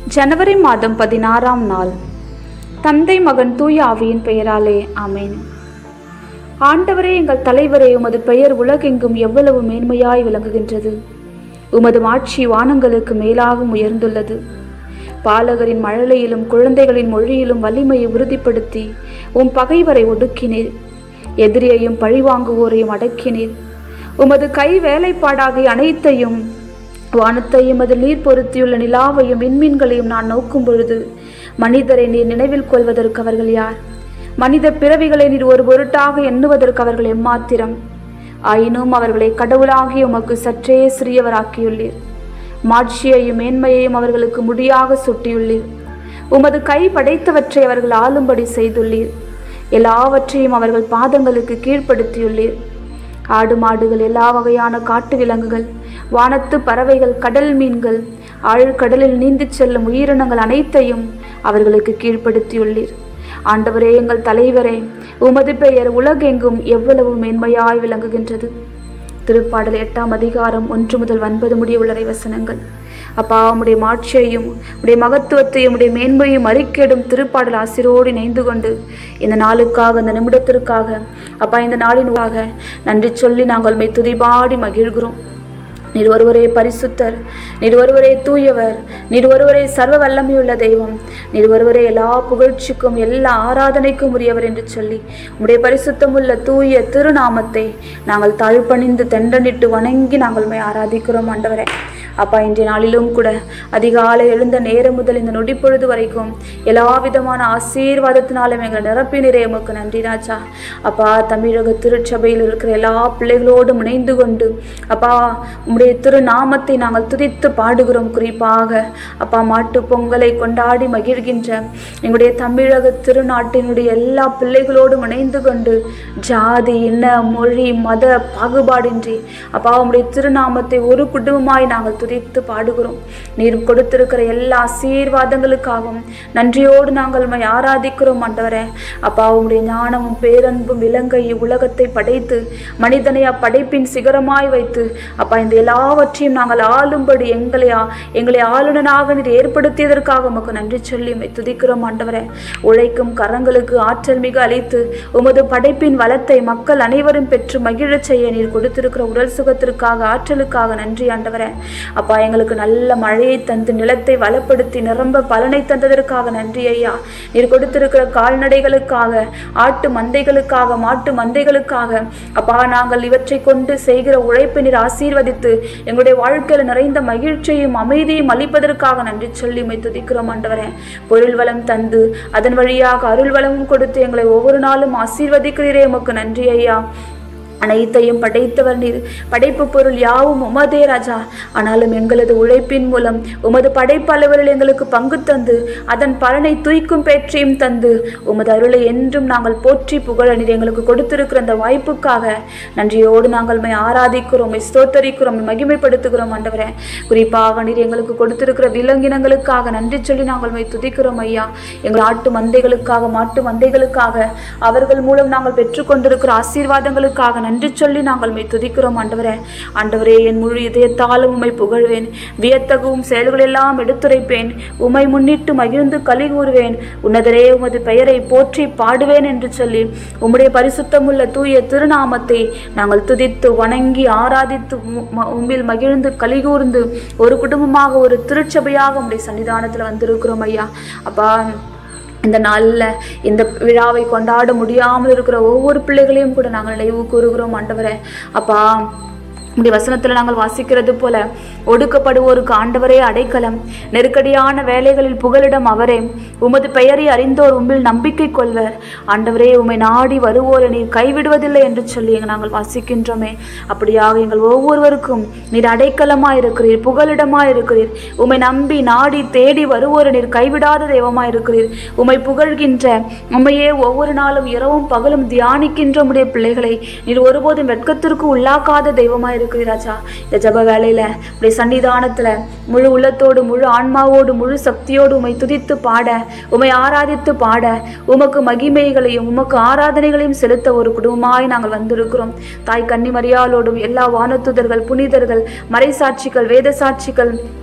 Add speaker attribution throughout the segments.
Speaker 1: ஜனவரி மாதம் பதினாறாம் நாள் தந்தை மகன் தூய ஆவியின் பெயராலே ஆமென் ஆண்டவரே எங்கள் தலைவரே உமது பெயர் உலகெங்கும் எவ்வளவு மேன்மையாய் விளங்குகின்றது உமது மாட்சி வானங்களுக்கு மேலாகவும் உயர்ந்துள்ளது பாலகரின் மழலையிலும் குழந்தைகளின் மொழியிலும் வலிமையை உறுதிப்படுத்தி உம் பகைவரை ஒடுக்கினீர் எதிரியையும் பழிவாங்குவோரையும் அடக்கினீர் உமது கை வேலைப்பாடாகிய அனைத்தையும் வானத்தையும் அதில் நீர் பொருத்தியுள்ள நிலாவையும் விண்மீன்களையும் நான் நோக்கும் பொழுது மனிதரை நீர் நினைவில் கொள்வதற்கு அவர்கள் யார் மனித பிறவிகளை நீர் ஒரு பொருட்டாக எண்ணுவதற்கு அவர்கள் எம்மாத்திரம் ஆயினும் அவர்களை கடவுளாகி உமக்கு சற்றே சிறியவராக்கியுள்ளீர் மாட்சியையும் மேன்மையையும் அவர்களுக்கு முடியாக சுட்டியுள்ளீர் உமது கை படைத்தவற்றை அவர்கள் ஆளும்படி செய்துள்ளீர் எல்லாவற்றையும் அவர்கள் பாதங்களுக்கு கீழ்ப்படுத்தியுள்ளீர் ஆடு மாடுகள் எல்லா வகையான காட்டு விலங்குகள் வானத்து பறவைகள் கடல் மீன்கள் ஆழ்கடலில் நீந்திச் செல்லும் உயிரினங்கள் அனைத்தையும் அவர்களுக்கு கீழ்ப்படுத்தியுள்ளீர் ஆண்டவரே எங்கள் தலைவரே உமது பெயர் உலகெங்கும் எவ்வளவு மேன்மையாய் விளங்குகின்றது திருப்பாடல் எட்டாம் அதிகாரம் ஒன்று முதல் ஒன்பது முடிய உள்ளரை வசனங்கள் அப்பா உம்முடைய மாட்சியையும் உடைய மகத்துவத்தையும் உடைய மேன்மையும் அறிக்கையிடும் திருப்பாடல் ஆசிரோடு இணைந்து கொண்டு இந்த நாளுக்காக இந்த நிமிடத்திற்காக அப்பா இந்த நாளினுக்காக நன்றி சொல்லி நாங்கள் மெய் துதிபாடி மகிழ்கிறோம் நீர் ஒருவரே பரிசுத்தர் நீர் ஒருவரே தூயவர் நீர் ஒருவரே சர்வ வல்லமையுள்ள தெய்வம் நீர் ஒருவரே எல்லா புகழ்ச்சிக்கும் எல்லா ஆராதனைக்கும் உரியவர் என்று சொல்லி உம்முடைய பரிசுத்தமுள்ள தூய திருநாமத்தை நாங்கள் தாழ்பணிந்து தெண்டனிட்டு வணங்கி நாங்கள் மை ஆராதிக்கிறோம் ஆண்டவரே அப்பா இன்றைய நாளிலும் கூட அதிகாலை எழுந்த நேரம் முதல் இந்த நொடிப்பொழுது வரைக்கும் எல்லா விதமான ஆசீர்வாதத்தினாலும் எங்களை நிரப்பினரே உமக்கு நன்றி ராஜா அப்பா தமிழக திருச்சபையில் இருக்கிற எல்லா பிள்ளைகளோடும் இணைந்து கொண்டு அப்பா உம்முடைய திருநாமத்தை நாங்கள் துதித்து பாடுகிறோம் குறிப்பாக அப்பா மாட்டு பொங்கலை கொண்டாடி மகிழ்கின்ற எங்களுடைய தமிழக திருநாட்டினுடைய எல்லா பிள்ளைகளோடும் இணைந்து கொண்டு ஜாதி இன மொழி மத பாகுபாடின்றி அப்பா உம்முடைய திருநாமத்தை ஒரு குடும்பமாய் நாங்கள் துதித்து பாடுகிறோம் நீர் கொடுத்திருக்கிற எல்லா ஆசீர்வாதங்களுக்காகவும் நன்றியோடு நாங்கள் உம்மை ஆராதிக்கிறோம் ஆண்டவரே அப்பா உம்முடைய ஞானமும் பேரன்பும் விலங்கை உலகத்தை படைத்து மனிதனை அப்படைப்பின் சிகரமாய் வைத்து அப்பா இந்த எல்லாவற்றையும் நாங்கள் ஆளும்படி எங்களை ஆ- எங்களை ஆளுநனாக நீர் ஏற்படுத்தியதற்காக உமக்கு நன்றி சொல்லி உம்மை துதிக்கிறோம் ஆண்டவரே உழைக்கும் கரங்களுக்கு ஆற்றல் மிக அளித்து உமது படைப்பின் வளத்தை மக்கள் அனைவரும் பெற்று மகிழச் செய்ய நீர் கொடுத்திருக்கிற உடல் சுகத்திற்காக ஆற்றலுக்காக நன்றி ஆண்டவரே அப்பா எங்களுக்கு நல்ல மழையை தந்து நிலத்தை வளப்படுத்தி நிரம்ப பலனை தந்ததற்காக நன்றி ஐயா நீர் கொடுத்திருக்கிற கால்நடைகளுக்காக ஆட்டு மந்தைகளுக்காக மாட்டு மந்தைகளுக்காக அப்பா நாங்கள் இவற்றை கொண்டு செய்கிற உழைப்பை நீர் ஆசீர்வதித்து எங்களுடைய வாழ்க்கையில் நிறைந்த மகிழ்ச்சியையும் அமைதியும் அளிப்பதற்காக நன்றி சொல்லி உம்மை துதிக்கிறோம் ஆண்டவரே பொருள் வளம் தந்து அதன் வழியாக அருள் வளமும் கொடுத்து எங்களை ஒவ்வொரு நாளும் ஆசீர்வதிக்கிறீரே உமக்கு நன்றி ஐயா அனைத்தையும் படைத்தவர் நீர் படைப்பு பொருள் யாவும் உமதே ராஜா ஆனாலும் எங்களது உழைப்பின் மூலம் உமது படைப்பளவரில் எங்களுக்கு பங்கு தந்து அதன் பலனை தூய்க்கும் பேற்றையும் தந்து உமது அருளை என்றும் நாங்கள் போற்றி புகழ நீர் எங்களுக்கு கொடுத்திருக்கிற அந்த வாய்ப்புக்காக நன்றியோடு நாங்கள் மை ஆராதிக்கிறோம் மை ஸ்தோத்தரிக்கிறோம் மை மகிமைப்படுத்துகிறோம் ஆண்டவரே குறிப்பாக நீர் எங்களுக்கு கொடுத்திருக்கிற விலங்கினங்களுக்காக நன்றி சொல்லி நாங்கள் மை துதிக்கிறோம் ஐயா எங்கள் ஆட்டு மந்தைகளுக்காக மாட்டு மந்தைகளுக்காக அவர்கள் மூலம் நாங்கள் பெற்றுக்கொண்டிருக்கிற ஆசீர்வாதங்களுக்காக நன்றி சொல்லி நாங்கள் மை துதிக்கிறோம் ஆண்டவரே ஆண்டவரே என் முழு இதயத்தாலும் உம்மை புகழ்வேன் வியத்தகவும் செயல்களெல்லாம் எடுத்துரைப்பேன் உம்மை முன்னிட்டு மகிழ்ந்து களி கூறுவேன் உன்னதரே உமது பெயரை போற்றி பாடுவேன் என்று சொல்லி உம்முடைய பரிசுத்தமுள்ள தூய திருநாமத்தை நாங்கள் துதித்து வணங்கி ஆராதித்து உம்- ம- உம்மில் மகிழ்ந்து களி கூர்ந்து ஒரு குடும்பமாக ஒரு திருச்சபையாக உம்முடைய சன்னிதானத்தில் வந்திருக்கிறோம் ஐயா அப்பா இந்த நாளில் இந்த விழாவை கொண்டாட முடியாமல் இருக்கிற ஒவ்வொரு பிள்ளைகளையும் கூட நாங்கள் நினைவு கூறுகிறோம் ஆண்டவரே அப்பா உடைய வசனத்தில் நாங்கள் வாசிக்கிறது போல ஒடுக்கப்படுவோருக்கு ஆண்டவரே அடைக்கலம் நெருக்கடியான வேலைகளில் புகலிடம் அவரே உமது பெயரை அறிந்தோர் உம்மில் நம்பிக்கை கொள்வர் ஆண்டவரே உம்மை நாடி வருவோரை நீர் கைவிடுவதில்லை என்று சொல்லி எங்கள் நாங்கள் வாசிக்கின்றோமே அப்படியாக எங்கள் ஒவ்வொருவருக்கும் நீர் அடைக்கலமாய் இருக்கிறீர் புகலிடமாய் இருக்கிறீர் உம்மை நம்பி நாடி தேடி வருவோரை நீர் கைவிடாத தெய்வமாய் இருக்கிறீர் உம்மை புகழ்கின்ற உம்மையே ஒவ்வொரு நாளும் இரவும் பகலும் தியானிக்கின்ற உம்முடைய பிள்ளைகளை நீர் ஒருபோதும் வெட்கத்திற்கு உள்ளாக்காத தெய்வமாய் இருக்கிறீர் ராஜா இந்த ஜப வேலையில உடைய சன்னிதானத்துல முழு உள்ளத்தோடு முழு ஆன்மாவோடு முழு சக்தியோடு உம்மை துதித்து பாட உம்மை ஆராதித்து பாட உமக்கு மகிமைகளையும் உமக்கு ஆராதனைகளையும் செலுத்த ஒரு குடும்பமாய் நாங்கள் வந்திருக்கிறோம் தாய் கன்னிமரியாளோடும் எல்லா வானத்துதர்கள் புனிதர்கள் மறைசாட்சிகள் வேத சாட்சிகள்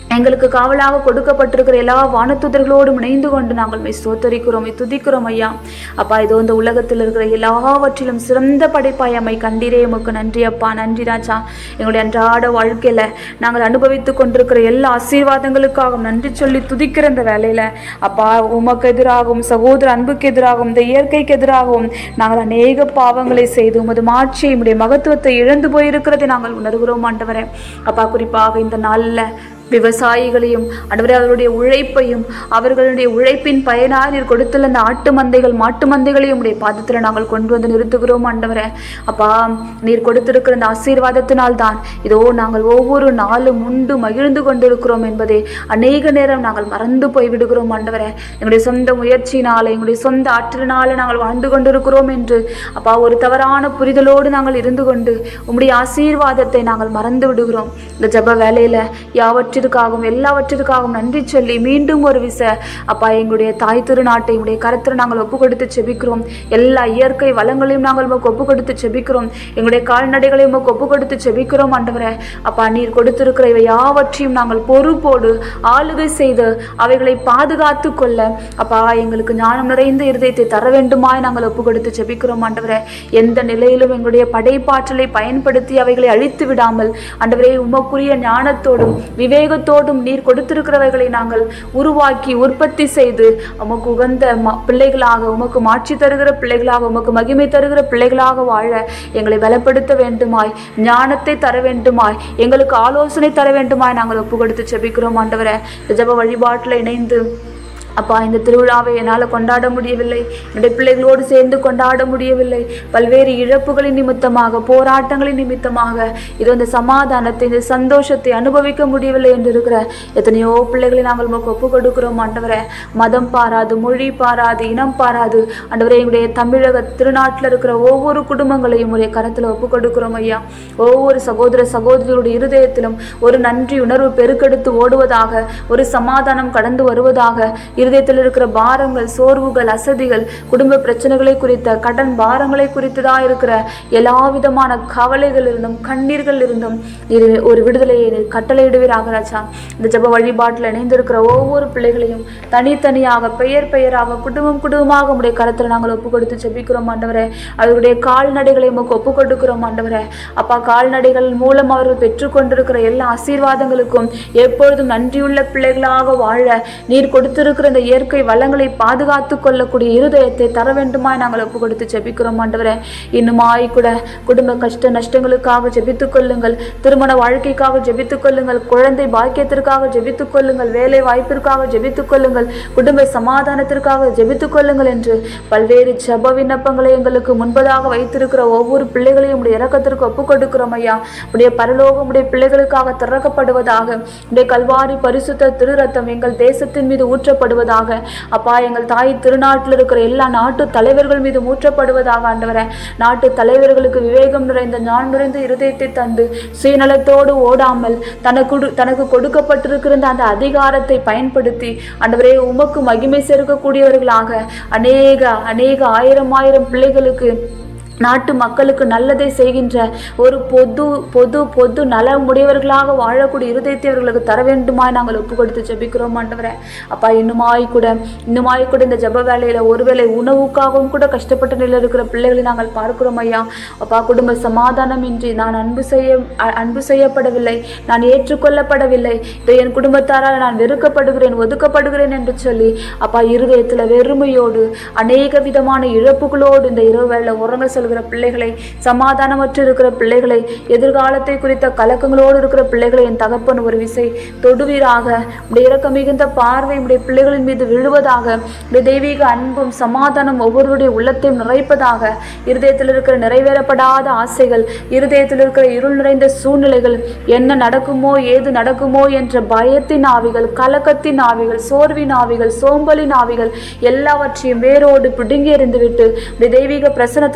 Speaker 1: எங்களுக்கு காவலாக கொடுக்கப்பட்டிருக்கிற எல்லா வானத்துதர்களோடும் இணைந்து கொண்டு நாங்கள் மை சோத்தரிக்கிறோம் மை துதிக்கிறோம் ஐயா அப்பா இதோ இந்த உலகத்தில் இருக்கிற எல்லாவற்றிலும் சிறந்த படைப்பாய் அம்மை கண்டீரே உமக்கு நன்றி அப்பா நன்றி ராஜா எங்களுடைய அன்றாட வாழ்க்கையில நாங்கள் அனுபவித்து கொண்டிருக்கிற எல்லா ஆசீர்வாதங்களுக்காகவும் நன்றி சொல்லி துதிக்கிற இந்த வேலையில அப்பா உமக்கு எதிராகவும் சகோதர அன்புக்கு எதிராகவும் இந்த இயற்கைக்கு எதிராகவும் நாங்கள் அநேக பாவங்களை செய்து உமது மாட்சியை உம்முடைய மகத்துவத்தை இழந்து போயிருக்கிறதை நாங்கள் உணர்கிறோம் ஆண்டவரே அப்பா குறிப்பாக இந்த நாளில் விவசாயிகளையும் ஆண்டவரே அவர்களுடைய உழைப்பையும் அவர்களுடைய உழைப்பின் பயனாக நீர் கொடுத்துள்ள அந்த ஆட்டு மந்தைகள் மாட்டு மந்தைகளையும் உடைய பாதத்தில் நாங்கள் கொண்டு வந்து நிறுத்துகிறோம் ஆண்டவரே அப்பா நீர் கொடுத்திருக்கிற அந்த ஆசீர்வாதத்தினால் தான் இதோ நாங்கள் ஒவ்வொரு நாளும் உண்டு மகிழ்ந்து கொண்டிருக்கிறோம் என்பதை அநேக நேரம் நாங்கள் மறந்து போய் விடுகிறோம் ஆண்டவரே எங்களுடைய சொந்த முயற்சியினால எங்களுடைய சொந்த ஆற்றலினால நாங்கள் வாழ்ந்து கொண்டிருக்கிறோம் என்று அப்பா ஒரு தவறான புரிதலோடு நாங்கள் இருந்து கொண்டு உம்முடைய ஆசீர்வாதத்தை நாங்கள் மறந்து விடுகிறோம் இந்த ஜப வேலையில யாவற்றிற்காகவும் எல்லாவற்றிற்காகவும் நன்றி சொல்லி மீண்டும் ஒரு விச அப்பா எங்களுடைய தாய் திருநாட்டை உடைய கருத்தில் நாங்கள் ஒப்பு கொடுத்து செபிக்கிறோம் எல்லா இயற்கை வளங்களையும் நாங்கள் உமக்கு ஒப்பு கொடுத்து செபிக்கிறோம் எங்களுடைய கால்நடைகளை உமக்கு ஒப்பு கொடுத்து செபிக்கிறோம் ஆண்டவரே அப்பா நீர் கொடுத்திருக்கிற இவை யாவற்றையும் நாங்கள் பொறுப்போடு ஆளுகை செய்து அவைகளை பாதுகாத்து கொள்ள அப்பா எங்களுக்கு ஞானம் நிறைந்த இருதயத்தை தர வேண்டுமாய் நாங்கள் ஒப்பு கொடுத்து செபிக்கிறோம் ஆண்டவரே எந்த நிலையிலும் எங்களுடைய படைப்பாற்றலை பயன்படுத்தி அவைகளை அழித்து விடாமல் ஆண்டவரே உமக்குரிய ஞானத்தோடும் விவேகத்தோடும் நீர் கொடுத்திருக்கிறவைகளை நாங்கள் உருவாக்கி உற்பத்தி செய்து உமக்கு உகந்த ம- பிள்ளைகளாக உமக்கு மாட்சி தருகிற பிள்ளைகளாக உமக்கு மகிமை தருகிற பிள்ளைகளாக வாழ எங்களை பலப்படுத்த வேண்டுமாய் ஞானத்தை தர வேண்டுமாய் எங்களுக்கு ஆலோசனை தர வேண்டுமாய் நாங்கள் ஒப்பு கொடுத்து செபிக்கிறோம் ஆண்டவரே இந்த ஜெப வழிபாட்டில் இணைந்து அப்பா இந்த திருவிழாவை என்னால் கொண்டாட முடியவில்லை என்னுடைய பிள்ளைகளோடு சேர்ந்து கொண்டாட முடியவில்லை பல்வேறு இழப்புகளின் நிமித்தமாக போராட்டங்களின் நிமித்தமாக இது இந்த சமாதானத்தை இந்த சந்தோஷத்தை அனுபவிக்க முடியவில்லை என்று இருக்கிற எத்தனையோ பிள்ளைகளை நாங்கள் உமக்கு ஒப்பு கொடுக்கிறோம் ஆண்டவரே மதம் பாராது மொழி பாராது இனம் பாராது ஆண்டவரே எங்களுடைய தமிழக திருநாட்டில் இருக்கிற ஒவ்வொரு குடும்பங்களையும் உடைய கரத்தில் ஒப்பு கொடுக்கிறோம் ஐயா ஒவ்வொரு சகோதர சகோதரிகளுடைய இருதயத்திலும் ஒரு நன்றி உணர்வு பெருக்கெடுத்து ஓடுவதாக ஒரு சமாதானம் கடந்து வருவதாக இருதயத்தில் இருக்கிற பாரங்கள் சோர்வுகள் அசதிகள் குடும்ப பிரச்சனைகளை குறித்த கடன் பாரங்களை குறித்ததா இருக்கிற எல்லா விதமான கவலைகள் இருந்தும் கண்ணீர்கள் இருந்தும் இது ஒரு விடுதலையை நீர் கட்டளையிடுவீராக ராஜா இந்த ஜெப வழிபாட்டில் இணைந்திருக்கிற ஒவ்வொரு பிள்ளைகளையும் தனித்தனியாக பெயர் பெயராக குடும்பம் குடும்பமாக உடைய கரத்தில் நாங்கள் ஒப்பு கொடுத்து ஜெபிக்கிறோம் ஆண்டவரே அவர்களுடைய கால்நடைகளை உமக்கு ஒப்பு கொடுக்கிறோம் ஆண்டவரே அப்பா கால்நடைகள் மூலம் அவர்கள் பெற்றுக்கொண்டிருக்கிற எல்லா ஆசீர்வாதங்களுக்கும் எப்பொழுதும் நன்றியுள்ள பிள்ளைகளாக வாழ நீர் கொடுத்திருக்கிற இந்த இயற்கை வளங்களை பாதுகாத்து கொள்ளக்கூடிய இருதயத்தை தர வேண்டுமாய் நாங்கள் ஒப்பு கொடுத்து ஜெபிக்கிறோம் ஆண்டவரே இன்னுமாய் கூட குடும்ப கஷ்ட நஷ்டங்களுக்காக ஜெபித்துக் கொள்ளுங்கள் திருமண வாழ்க்கைக்காக ஜெபித்துக் கொள்ளுங்கள் குழந்தை பாக்கியத்திற்காக ஜெபித்துக் கொள்ளுங்கள் வேலை வாய்ப்பிற்காக ஜெபித்துக் கொள்ளுங்கள் குடும்ப சமாதானத்திற்காக ஜெபித்துக் கொள்ளுங்கள் என்று பல்வேறு ஜெப விண்ணப்பங்களை எங்களுக்கு முன்பதாக வைத்திருக்கிற ஒவ்வொரு பிள்ளைகளையும் உடைய இறக்கத்திற்கு ஒப்புக் கொடுக்கிறோம் ஐயா உடைய பரலோகம் உடைய பிள்ளைகளுக்காக திறக்கப்படுவதாக உடைய கல்வாரி பரிசுத்த திரு ரத்தம் எங்கள் தேசத்தின் மீது ஊற்றப்படுவதாக அப்பா எங்கள் தாய் திருநாட்டில் இருக்கிற எல்லா நாட்டு தலைவர்கள் மீது ஊற்றப்படுவதாக ஆண்டவரே நாட்டு தலைவர்களுக்கு விவேகம் நிறைந்த ஞான் நிறைந்த இருதயத்தை தந்து சுயநலத்தோடு ஓடாமல் தனக்கு தனக்கு கொடுக்கப்பட்டிருக்கிற அந்த அதிகாரத்தை பயன்படுத்தி ஆண்டவரே உமக்கு மகிமை சேர்க்கக்கூடியவர்களாக அநேக அநேக ஆயிரம் ஆயிரம் பிள்ளைகளுக்கு நாட்டு மக்களுக்கு நல்லதை செய்கின்ற ஒரு பொது பொது பொது நலமுடையவர்களாக வாழக்கூடிய இருதயத்தை அவர்களுக்கு தர வேண்டுமாய் நாங்கள் ஒப்பு கொடுத்து ஜெபிக்கிறோம் ஆண்டவரே அப்பா இன்னுமாய் கூட இன்னுமாய் கூட இந்த ஜெப வேலையில ஒருவேளை உணவுக்காகவும் கூட கஷ்டப்பட்ட நிலையில் இருக்கிற பிள்ளைகளை நாங்கள் பார்க்கிறோம் ஐயா அப்பா குடும்ப சமாதானமின்றி நான் அன்பு செய்ய அ- அன்பு செய்யப்படவில்லை நான் ஏற்றுக்கொள்ளப்படவில்லை இதோ என் குடும்பத்தாரால் நான் வெறுக்கப்படுகிறேன் ஒதுக்கப்படுகிறேன் என்று சொல்லி அப்பா இருதயத்துல வெறுமையோடு அநேக விதமான இழப்புகளோடு இந்த இரவு வேளை உறங்க செல்கிற பிள்ளைகளை சமாதானமற்று இருக்கிற பிள்ளைகளை எதிர்காலத்தை குறித்த கலக்கங்களோடு இருக்கிற பிள்ளைகளை என் தகப்பன் ஒரு விசை தொடுவீராக உடைய இரக்கம் மிகுந்த பார்வை உடைய பிள்ளைகளின் மீது விழுவதாக உடைய தெய்வீக அன்பும் சமாதானம் ஒவ்வொருவருடைய உள்ளத்தையும் நிறைப்பதாக இருதயத்தில் இருக்கிற நிறைவேறப்படாத ஆசைகள் இருதயத்தில் இருக்கிற இருள் நிறைந்த சூழ்நிலைகள் என்ன நடக்குமோ ஏது நடக்குமோ என்ற பயத்தின் ஆவிகள் கலக்கத்தின் ஆவிகள் சோர்வின் ஆவிகள் சோம்பலின் ஆவிகள் எல்லாவற்றையும் வேரோடு பிடுங்கி எறிந்துவிட்டு உடைய தெய்வீக பிரசனத்தினால் நீ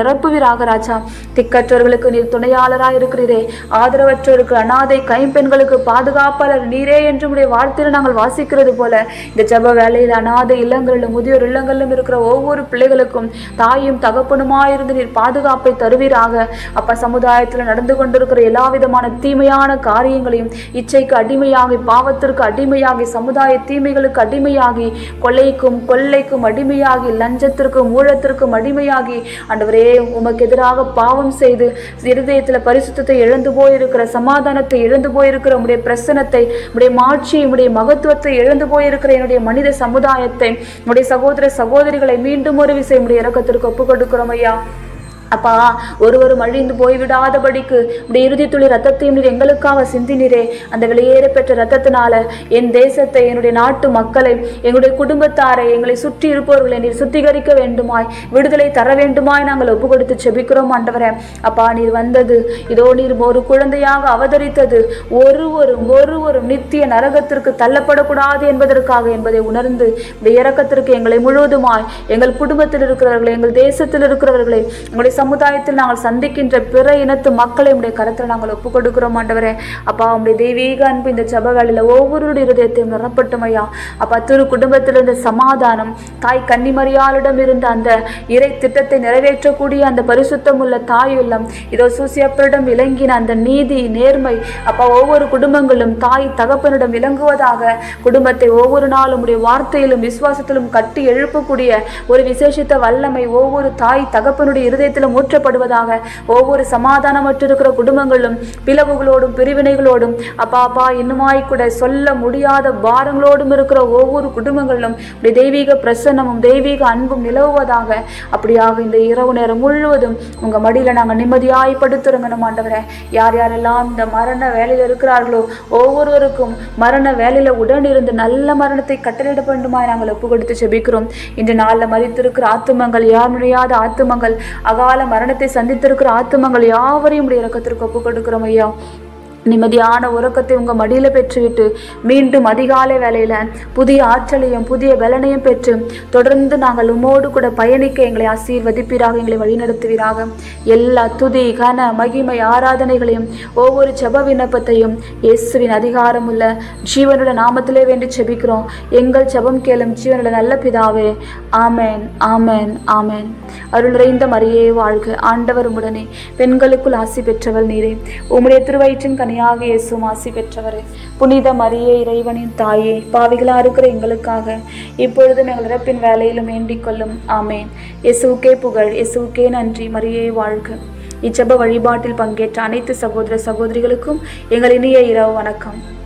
Speaker 1: நிரப்புவீராக ராஜா திக்கற்றவர்களுக்கு நீர் துணையாளராய் இருக்கிறீரே ஆதரவற்றோருக்கு அனாதை கைம்பெண்களுக்கு பாதுகாப்பாளர் நீரே என்று உடைய வார்த்தையில் நாங்கள் வாசிக்கிறது போல இந்த ஜெப வேலையில் அனாதை இல்லங்களிலும் முதியோர் இல்லங்களிலும் இருக்கிற ஒவ்வொரு பிள்ளைகளுக்கும் தாயும் தகப்பனுமாயிருந்து நீர் பாதுகாப்பை தருவீராக அப்பா சமுதாயத்தில் நடந்து கொண்டிருக்கிற எல்லா விதமான தீமையான காரியங்களையும் இச்சைக்கு அடிமையாகி பாவத்திற்கு அடிமையாகி சமுதாய தீமைகளுக்கு அடிமையாகி கொள்ளைக்கும் கொள்ளைக்கும் அடிமையாகி லஞ்சத்திற்கும் ஊழத்திற்கும் அடிமையாகி ஆண்டவரே உமக்கு எதிராக பாவம் செய்து இருதயத்தில் பரிசுத்தத்தை இழந்து போயிருக்கிற சமாதானத்தை இழந்து போயிருக்கிற உடைய பிரசனத்தை உடைய மாட்சியை உடைய மகத்துவத்தை இழந்து போயிருக்கிற என்னுடைய மனித சமுதாயத்தை உடைய சகோதர சகோதரிகளை மீண்டும் ஒரு விசை உடைய இறக்கத்திற்கு ஒப்பு கொடுக்கிறோம் ஐயா அப்பா ஒருவரும் அழிந்து போய்விடாதபடிக்கு உடைய இறுதி துளி ரத்தத்தையும் நீர் எங்களுக்காக சிந்தினீரே அந்த வெளியேற பெற்ற ரத்தத்தினால என் தேசத்தை என்னுடைய நாட்டு மக்களை எங்களுடைய குடும்பத்தாரை எங்களை சுற்றி இருப்பவர்களை நீர் சுத்திகரிக்க வேண்டுமாய் விடுதலை தர வேண்டுமாய் நாங்கள் ஒப்பு கொடுத்து செபிக்கிறோம் ஆண்டவரே அப்பா நீர் வந்தது இதோ நீர் ஒரு குழந்தையாக அவதரித்தது ஒருவரும் ஒருவரும் நித்திய நரகத்திற்கு தள்ளப்படக்கூடாது என்பதற்காக என்பதை உணர்ந்து இந்த இறக்கத்திற்கு எங்களை முழுவதுமாய் எங்கள் குடும்பத்தில் இருக்கிறவர்களை எங்கள் தேசத்தில் இருக்கிறவர்களை உங்களுடைய சமுதாயத்தில் நாங்கள் சந்திக்கின்ற பிற இனத்து மக்களை உடைய கரத்தில் நாங்கள் ஒப்புக் கொடுக்கிறோம் ஆண்டவரே அப்பா உங்களுடைய தெய்வீக அன்பு இந்த ஜப வேளையில ஒவ்வொருடைய இருதயத்தையும் நிரப்பட்டும் ஐயா அப்பா திரு குடும்பத்தில் இருந்த சமாதானம் தாய் கன்னிமரியாளிடம் இருந்த அந்த இறை திட்டத்தை நிறைவேற்றக்கூடிய அந்த பரிசுத்தம் உள்ள தாய் உள்ளம் இதோ சூசியப்பரிடம் விளங்கின அந்த நீதி நேர்மை அப்பா ஒவ்வொரு குடும்பங்களும் தாய் தகப்பனிடம் விளங்குவதாக குடும்பத்தை ஒவ்வொரு நாளும் உடைய வார்த்தையிலும் விசுவாசத்திலும் கட்டி எழுப்பக்கூடிய ஒரு விசேஷித்த வல்லமை ஒவ்வொரு தாய் தகப்பனுடைய இருதயத்திலும் ஊற்றப்படுவதாக ஒவ்வொரு சமாதானமற்றிருக்கிற குடும்பங்களும் பிளவுகளோடும் பிரிவினைகளோடும் அப்பா அப்பா இன்னுமாய் கூட சொல்ல முடியாத பாரங்களோடும் இருக்கிற ஒவ்வொரு குடும்பங்களிலும் உடைய தெய்வீக பிரசன்னமும் தெய்வீக அன்பும் நிலவுவதாக அப்படியாக இந்த இரவு நேரம் முழுவதும் உங்க மடியில நாங்கள் நிம்மதியாய் படுத்துறங்கணும் ஆண்டவரே யார் யாரெல்லாம் இந்த மரண வேலையில் இருக்கிறார்களோ ஒவ்வொருவருக்கும் மரண வேலையில உடன் இருந்து நல்ல மரணத்தை கட்டளையிட வேண்டுமாய் நாங்கள் ஒப்பு கொடுத்து செபிக்கிறோம் இன்று நாளில் மறித்திருக்கிற ஆத்துமங்கள் யார் நுழையாத ஆத்துமங்கள் அகால மரணத்தை சந்தித்திருக்கிற ஆத்துமங்கள் யாவரையும் உடைய இறக்கத்திற்கு ஒப்பு கொடுக்கிறோம் ஐயா நிம்மதியான உறக்கத்தை உங்கள் மடியில் பெற்றுவிட்டு மீண்டும் அதிகாலை வேளையில் புதிய ஆற்றலையும் புதிய பலனையும் பெற்று தொடர்ந்து நாங்கள் உமோடு கூட பயணிக்க எங்களை ஆசீர்வதிப்பீராக எங்களை வழிநடத்துவீராக எல்லா துதி கன மகிமை ஆராதனைகளையும் ஒவ்வொரு ஜெப விண்ணப்பத்தையும் இயேசுவின் அதிகாரமுள்ள ஜீவனுள்ள நாமத்திலே வேண்டி செபிக்கிறோம் எங்கள் ஜெபம் கேளும் ஜீவனுள்ள நல்ல பிதாவே ஆமென் ஆமென் ஆமென் அருள் நிறைந்த மரியே வாழ்க ஆண்டவர் உடனே பெண்களுக்குள் ஆசி பெற்றவள் நீரே உம்முடைய திருவயிற்றின் கனியாக இயேசும் ஆசி பெற்றவரே புனித மரியே இறைவனின் தாயே பாவிகளா இருக்கிற எங்களுக்காக இப்பொழுதும் எங்கள் இறப்பின் வேலையிலும் வேண்டிக் கொள்ளும் ஆமேன் இயேசுவுக்கே புகழ் இயேசுவுக்கே நன்றி மரியே வாழ்க இச்செப வழிபாட்டில் பங்கேற்ற அனைத்து சகோதர சகோதரிகளுக்கும் எங்கள் இனிய இரவு வணக்கம்